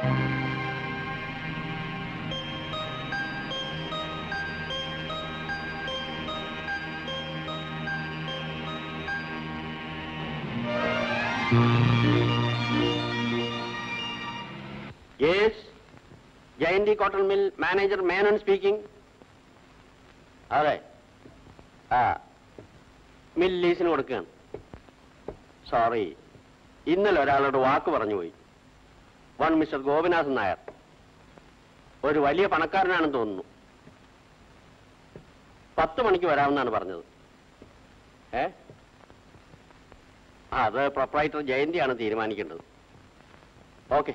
Yes Jayanthi cotton mill manager Menon speaking അതെ ആ mill ലീസിന് കൊടുക്കുകയാണ് സോറി ഇന്നലെ ഒരാളോട് വാക്ക് പറഞ്ഞു പോയി വൺ മിസ്റ്റർ ഗോപിനാഥൻ നായർ ഒരു വലിയ പണക്കാരനാണെന്ന് തോന്നുന്നു പത്ത് മണിക്ക് വരാമെന്നാണ് പറഞ്ഞത് ഏ ആ, അത് പ്രൊപ്പറൈറ്റർ ജയന്തിയാണ് തീരുമാനിക്കേണ്ടത് ഓക്കെ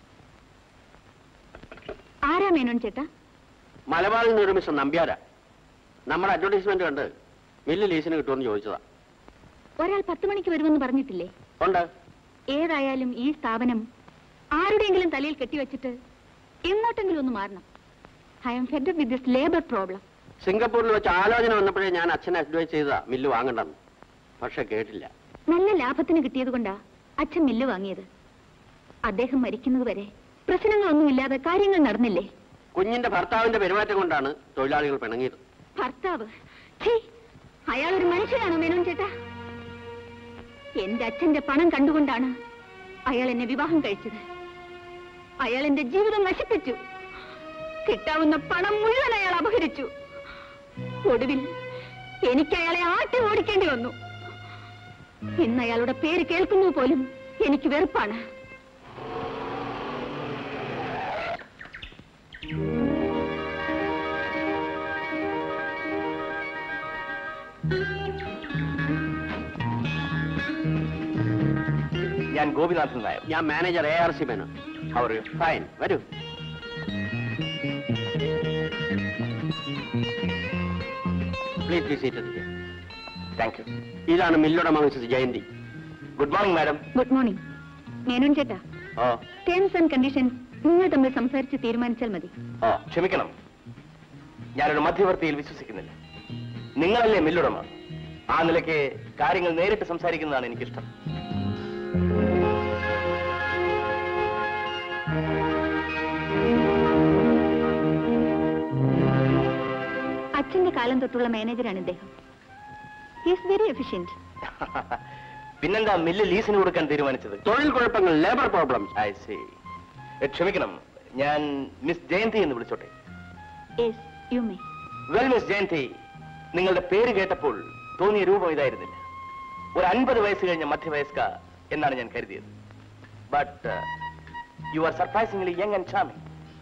ആരാ മേനോൻ ചേട്ടാ മലബാറിൽ നിന്ന് ഒരു മിസ്റ്റർ നമ്പ്യാര നമ്മുടെ അഡ്വർടൈസ്മെന്റ് കണ്ട് മില്ല് ലീസിന് കിട്ടുമെന്ന് ചോദിച്ചതാ ഒരാൾ പത്ത് മണിക്ക് വരുമെന്ന് പറഞ്ഞിട്ടില്ലേ ഉണ്ട് ഏതായാലും ഈ സ്ഥാപനം ആരുടെയെങ്കിലും തലയിൽ കെട്ടിവെച്ചിട്ട് എങ്ങോട്ടെങ്കിലും ഒന്ന് മാറണം I'm fed with this labour problem സിംഗപ്പൂരിൽ വെച്ച് ആലോചന വന്നപ്പോഴേ ഞാൻ അച്ഛനെ അഡ്വൈസ് ചെയ്തതാ മില്ല് വാങ്ങണ്ടെന്ന് പക്ഷെ കേട്ടില്ല നല്ല ലാഭത്തിന് കിട്ടിയത് കൊണ്ടാ അച്ഛൻ മില്ല് വാങ്ങിയത് അദ്ദേഹം മരിക്കുന്നത് വരെ പ്രശ്നങ്ങളൊന്നുമില്ലാതെ കാര്യങ്ങൾ നടന്നില്ലേ കുഞ്ഞിന്റെ ഭർത്താവിന്റെ പെരുമാറ്റം കൊണ്ടാണ് തൊഴിലാളികൾ പിണങ്ങിയത് ഭർത്താവ് ഛീ, അയാൾ ഒരു മനുഷ്യനാണോ മേനോൻ ചേട്ടാ എന്റെ അച്ഛന്റെ പണം കണ്ടുകൊണ്ടാണ് അയാൾ എന്നെ വിവാഹം കഴിച്ചത് അയാൾ എന്റെ ജീവിതം നശിപ്പിച്ചു കിട്ടാവുന്ന പണം മുഴുവൻ അയാൾ അപഹരിച്ചു ഒടുവിൽ എനിക്ക് അയാളെ ആട്ടി ഓടിക്കേണ്ടി വന്നു ഇന്ന് അയാളുടെ പേര് കേൾക്കുന്നത് പോലും എനിക്ക് വെറുപ്പാണ് ഞാൻ ഗോപിനാഥൻ നായർ ഞാൻ manager A R C Menon അവർ ഫൈൻ വരൂ please be seated thank you ഇതാണ് മില്ലുടമ Mrs Jayanthi good morning madam good morning Menon ചേട്ടാ ഓ ടേംസ് ആൻഡ് കണ്ടീഷൻസ് നിങ്ങൾ തമ്മിൽ സംസാരിച്ച് തീരുമാനിച്ചാൽ മതി ഓ ക്ഷമിക്കണം ഞാനൊരു മധ്യവർത്തിയിൽ വിശ്വസിക്കുന്നില്ല നിങ്ങളല്ലേ മില്ലുടമ ആ നിലയ്ക്ക് കാര്യങ്ങൾ നേരിട്ട് സംസാരിക്കുന്നതാണ് എനിക്കിഷ്ടം അച്ഛന്റെ കാലം തൊട്ടുള്ള മാനേജറാണ് ഇദ്ദേഹം ഈസ് വെരി എഫിഷ്യന്റ് പിന്നെന്താ മില്ല് ലീസിന് കൊടുക്കാൻ തീരുമാനിച്ചത് തൊഴിൽ കുഴപ്പങ്ങൾ ലേബർ പ്രോബ്ലംസ് ഐ സി ക്ഷമിക്കണം ഞാൻ മിസ് ജയന്തി എന്ന് വിളിച്ചോട്ടെ yes you may well miss Jayanthi നിങ്ങളുടെ പേര് കേട്ടപ്പോൾ തോന്നിയ രൂപം ഇതായിരുന്നില്ല ഒരു അൻപത് വയസ്സ് കഴിഞ്ഞ മധ്യവയസ്ക എന്നാണ് ഞാൻ കരുതിയത് but you are surprisingly young and charming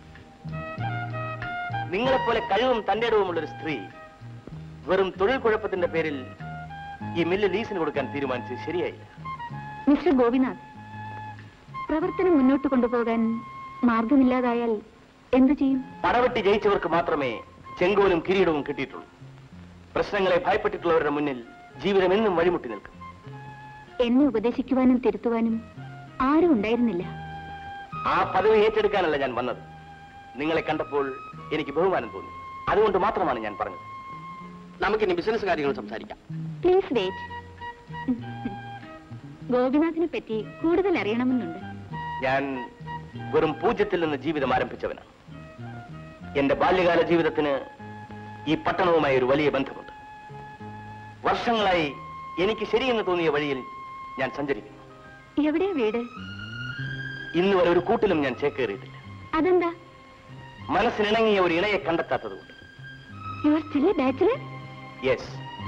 നിങ്ങളെപ്പോലെ കഴിവും തന്റെ ഇടവുമുള്ള ഒരു സ്ത്രീ വെറും തൊഴിൽ കുഴപ്പത്തിന്റെ പേരിൽ ഈ മില്ല് ലീസിന് കൊടുക്കാൻ തീരുമാനിച്ചത് ശരിയായില്ല മിസ്റ്റർ ഗോപിനാഥ് പ്രവർത്തനം മുന്നോട്ട് കൊണ്ടുപോകാൻ മാർഗമില്ലാതായാൽ എന്തു ചെയ്യും പടവെട്ടി ജയിച്ചവർക്ക് മാത്രമേ ചെങ്കോലും കിരീടവും കിട്ടിയിട്ടുള്ളൂ പ്രശ്നങ്ങളെ ഭയപ്പെട്ടിട്ടുള്ളവരുടെ മുന്നിൽ ജീവിതം എന്നും വഴിമുട്ടി നിൽക്കും എന്നെ ഉപദേശിക്കുവാനും തിരുത്തുവാനും ആരും ഉണ്ടായിരുന്നില്ല ആ പദവി ഏറ്റെടുക്കാനല്ല ഞാൻ വന്നത് നിങ്ങളെ കണ്ടപ്പോൾ എനിക്ക് ബഹുമാനം തോന്നി അതുകൊണ്ട് മാത്രമാണ് ഞാൻ പറഞ്ഞത് നമുക്കിനി ബിസിനസ് കാര്യങ്ങൾ സംസാരിക്കാം പ്ലീസ് വെയിറ്റ് ഗോപിനാഥിനെ പറ്റി കൂടുതൽ അറിയണമെന്നുണ്ട് ഞാൻ വെറും പൂജ്യത്തിൽ നിന്ന് ജീവിതം ആരംഭിച്ചവനാണ് എന്റെ ബാല്യകാല ജീവിതത്തിന് ഈ പട്ടണവുമായി ഒരു വലിയ ബന്ധമുണ്ട് വർഷങ്ങളായി എനിക്ക് ശരിയെന്ന് തോന്നിയ വഴിയിൽ ഞാൻ സഞ്ചരിക്കുന്നു എവിടെയാ വീട് ഇന്ന് വരെ ഒരു കൂട്ടിലും ഞാൻ ചേക്കേറിയിട്ടില്ല അതെന്താ മനസ്സിനിണങ്ങിയ ഒരു ഇണയെ കണ്ടെത്താത്തതുകൊണ്ട് you are still a bachelor yes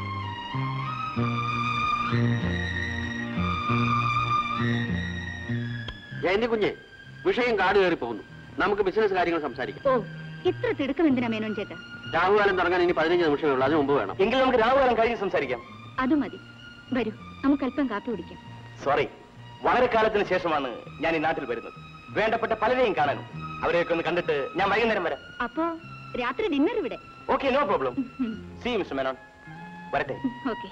Jayanthi കുഞ്ഞെ വിഷയം കാട് കയറി പോകുന്നു നമുക്ക് ബിസിനസ് കാര്യങ്ങൾ സംസാരിക്കാം ഓ ഇത്ര തിടുക്കം എന്തിനാ മേനോൻ ചേട്ടാ രാഹുകാലം തുടങ്ങാൻ ഇനി പതിനഞ്ച് നിമിഷമേ ഉള്ളൂ അതിന് മുമ്പ് വേണം എങ്കിൽ നമുക്ക് രാവുകാലം കഴിഞ്ഞ് സംസാരിക്കാം അത് മതി വരൂ നമുക്ക് അല്പം കാപ്പി കുടിക്കാം സോറി വളരെ കാലത്തിന് ശേഷമാണ് ഞാൻ ഈ നാട്ടിൽ വരുന്നത് വേണ്ടപ്പെട്ട പലരെയും കാണാനും അവരെയൊക്കെ ഒന്ന് കണ്ടിട്ട് ഞാൻ വൈകുന്നേരം വരാം അപ്പോ രാത്രി ഡിന്നർ ഇവിടെ okay no problem see Mr Menon വരട്ടെ ഓക്കെ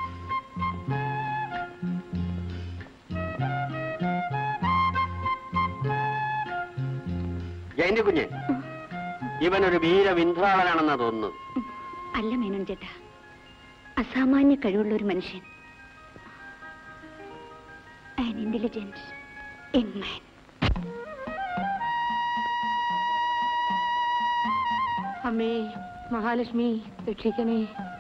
ജയന്തി കുഞ്ഞെ ഇവൻ ഒരു വീരവിന്ധ്രാളനാണെന്നാ തോന്നുന്നത് അല്ല മേനോൻ ചേട്ടാ അസാമാന്യ കഴിവുള്ള ഒരു മനുഷ്യൻ ആൻ ഇന്റലിജന്റ് യങ് മാൻ അമ്മേ മഹാലക്ഷ്മി രക്ഷിക്കണേ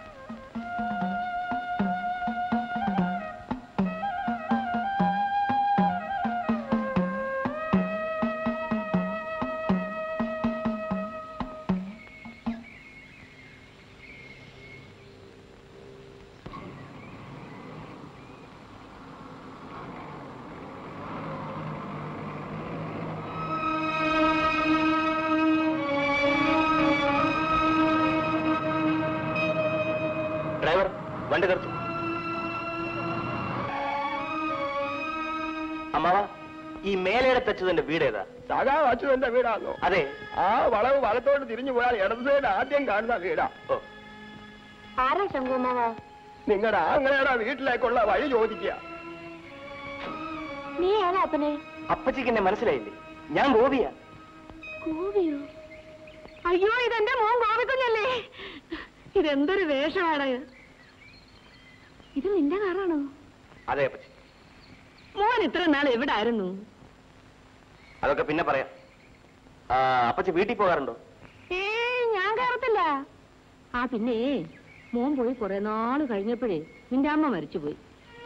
ഡ്രൈവർ വണ്ടി നിർത്തും അമ്മാവ ഈ മേലയുടെ തച്ചതിന്റെ വീട് ഏതാ സഖാ അച്യുതന്റെ വീടാണോ അതെ ആ വളവ് വലത്തോട്ട് തിരിഞ്ഞു പോയാൽ ഇടത് സൈഡ് ആദ്യം കാണുന്ന വീടാ ഓ ആരാ ശങ്കുമാവ നിങ്ങളുടെ ആങ്ങളയുടെ വീട്ടിലേക്കുള്ള വഴി ചോദിക്കുക നീ ആരാ അപ്പനെ അപ്പച്ചിക്ക് എന്നെ മനസ്സിലായില്ലേ ഞാൻ ഗോപിയാ ഗോപിയോ അയ്യോ ഇതെന്റെ മോൻ ഗോപിക്കുഞ്ഞല്ലേ ഇതെന്തൊരു വേഷമാണ് ഇത് നിന്റെ കാറാണോ അതെ അപ്പച്ചി മോൻ ഇത്ര നാൾ എവിടെ ആയിരുന്നു അതൊക്കെ പിന്നെ പറയാം ആ, അപ്പച്ചി വീട്ടിൽ പോകാറുണ്ടോ ഏ ഞാൻ കയറത്തില്ല ആ പിന്നെ മോൻ പോയി കുറെ നാള് കഴിഞ്ഞപ്പോഴേ നിന്റെ അമ്മ മരിച്ചുപോയി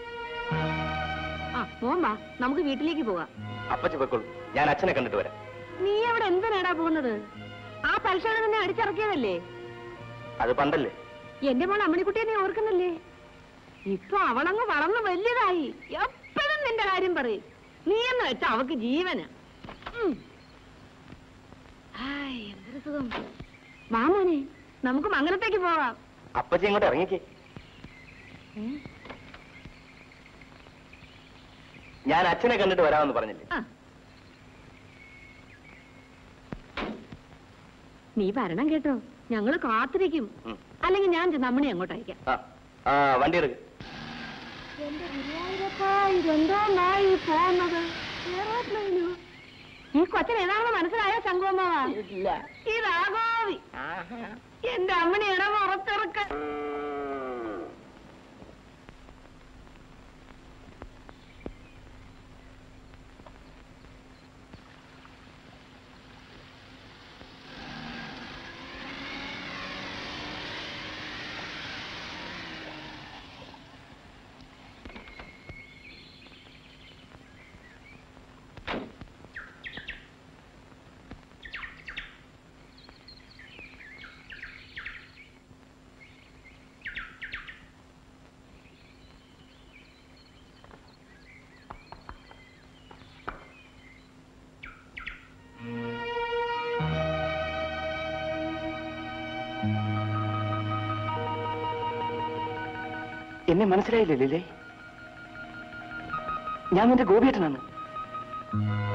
ആ മോൻ വാ നമുക്ക് വീട്ടിലേക്ക് പോവാം അപ്പച്ചി പോയിക്കോളൂ ഞാൻ അച്ഛനെ കണ്ടിട്ട് വരാം നീ അവിടെ എന്തിനാടാ പോകുന്നത് ആ പൽശാല നിന്നെ അടിച്ചിറക്കിയതല്ലേ അത് പണ്ടല്ലേ എന്റെ മോൾ അമ്മണിക്കുട്ടിയെ നീ ഓർക്കുന്നില്ലേ ഇപ്പൊ അവളങ്ങ് വളർന്ന് വലിയതായി എപ്പോഴും നിന്റെ കാര്യം പറയും നീ എന്ന് വെച്ചാ അവക്ക് ജീവന എന്തൊരു സുഖം മാമോനെ നമുക്ക് മംഗലത്തേക്ക് പോവാം അപ്പച്ചി ഇങ്ങോട്ട് ഇറങ്ങിക്കേ ഞാൻ അച്ഛനെ കണ്ടിട്ട് വരാമെന്ന് പറഞ്ഞില്ലേ ആ. നീ വരണം കേട്ടോ ഞങ്ങള് കാത്തിരിക്കും ഉം. അല്ലെങ്കിൽ ഞാൻ ചെന്ന് അമ്മണി അങ്ങോട്ട് അയക്കാം ആ ആ വണ്ടി എടുക്ക് ഇതെന്താ നായി പോകുന്നത് ഈ കൊച്ചൻ ഏതാണെന്ന് മനസ്സിലായോ ശങ്കുവമ്മാവ ഇല്ല ഇതാഗോവി എന്റെ അമ്മണിയുടെ പുറത്തിറക്ക എന്നെ മനസ്സിലായില്ലേ ലീലേ ഞാൻ നിന്റെ ഗോപിയേട്ടനാണ്